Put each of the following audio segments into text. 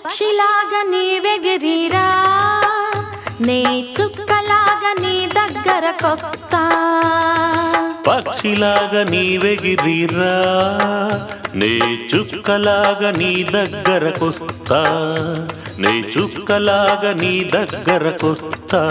పక్షిలాగా నీవెగిరిరా నే చుక్కలాగా నీ దగ్గరకొస్తా పక్షిలాగా నీవెగిరిరా నే చుక్కలాగా నీ దగ్గరకొస్తా నే చుక్కలాగా నీ దగ్గరకొస్తా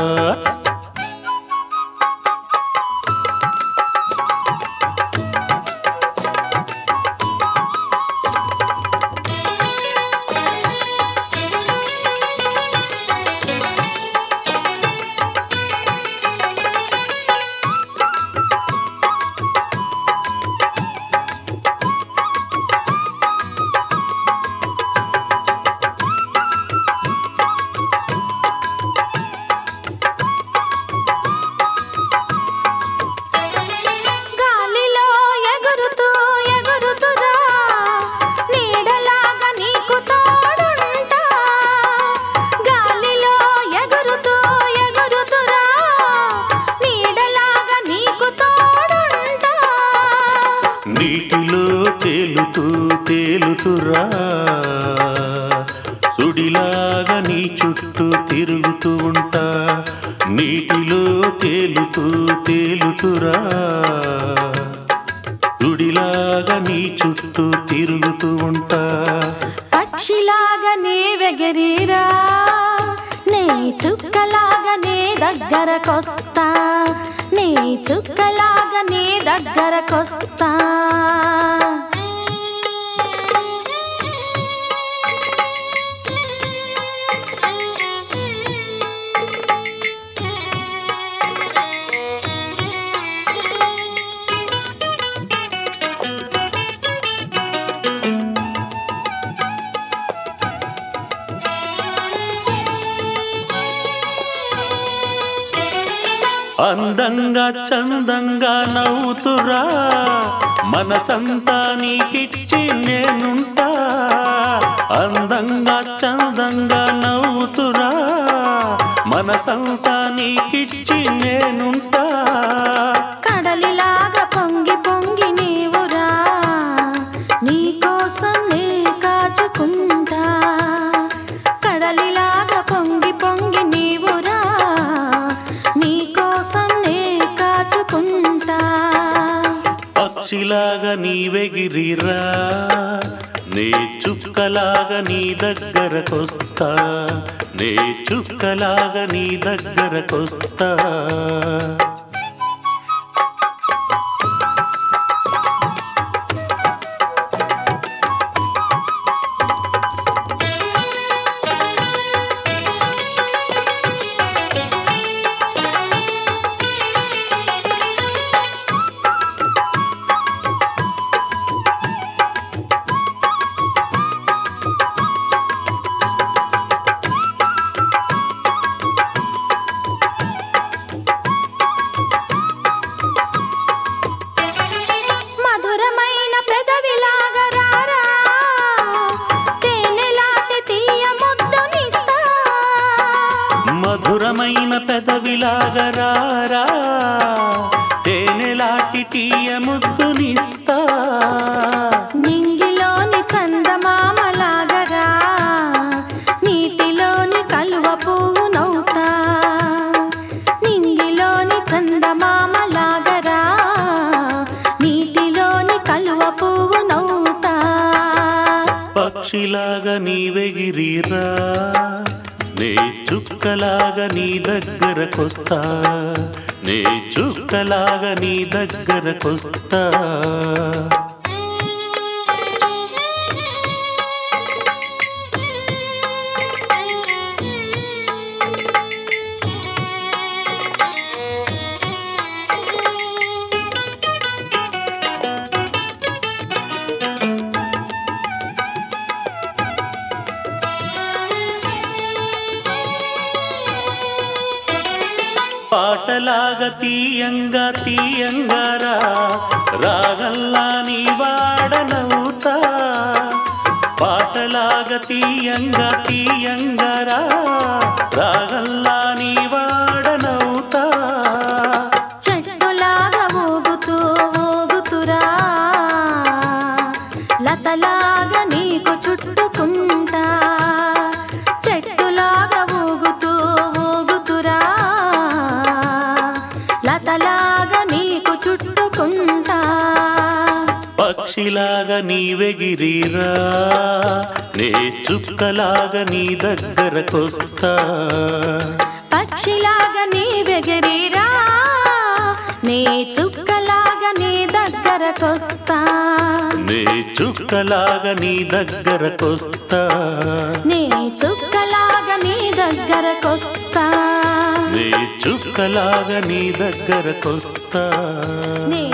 గాలిలో ఎగురుతూ ఎగురుతురా నీడలాగా నీకు తోడుంటా గాలిలో ఎగురుతూ ఎగురుతురా నీడలాగా నీకు తోడుంటా నీటిలో తేలుతూ తేలుతురా సుడిలాగా నీ చుట్టూ తిరుగుతూ ఉంటా నీటిలో తేలుతూ తేలుతురా సుడిలాగా నీ చుట్టూ తిరుగుతూ ఉంటా పక్షిలాగా నీవెగిరిరా నీ చుక్కలాగా నీ దగ్గరకొస్తా నీ చుక్కలాగా నీ దగ్గరకొస్తా అందంగా చందంగా నవ్వుతురా మనసంతా నీకిచ్చి నేనుంటా అందంగా చందంగా నవ్వుతురా మనసంతా నీకిచ్చి నేనుంటా కడలిలాగా పొంగి పొంగి నీవురా నీకోసం నే కాచుకుంటా కడలిలాగా పొంగి పొంగి నీవురా నీకోసం నే కాచుకుంటా పక్షిలాగా నీవెగిరిరా నే చుక్కలాగా నీ దగ్గరకొస్తా నే చుక్కలాగా నీ దగ్గరకొస్తా మధురమైన పెదవిలాగా రారా తేనెలాంటి తీయ ముద్దునిస్తా మధురమైన పెదవిలాగా రారా తేనెలాంటి తీయ ముద్దునిస్తా నింగిలోని చందమామలాగరా నీటిలోని కలువ పువ్వు నవ్వుతా నింగిలోని చందమామలాగరా నీటిలోని కలువ పువ్వు నవ్వుతా పక్షిలాగా నీవెగిరిరా నే చుక్కలాగా నీ దగ్గరకొస్తా నే చుక్కలాగా నీ దగ్గరకొస్తా పాటలాగా తీయంగా తీయంగా రా రాగల్లా నీ వాడనవుతా పాటలాగా తీయంగా తీయంగా రా రాగల్లా నీ వాడనవుతా చెట్టులాగా ఊగుతూ ఊగుతురా లతలాగా నీకు చుట్టుకుంటా పక్షిలాగా నీవెగిరిరా నే చుక్కలాగా నీ దగ్గరకొస్తా పక్షిలాగా నీ వెగరిరా నీ చుక్కలాగా నీ దగ్గరకొస్తా నే చుక్కలాగా నీ దగ్గరకొస్తా నీ చుక్కలాగా నీ దగ్గరకొస్తా నే చుక్కలాగా నీ దగ్గరకొస్తా నీ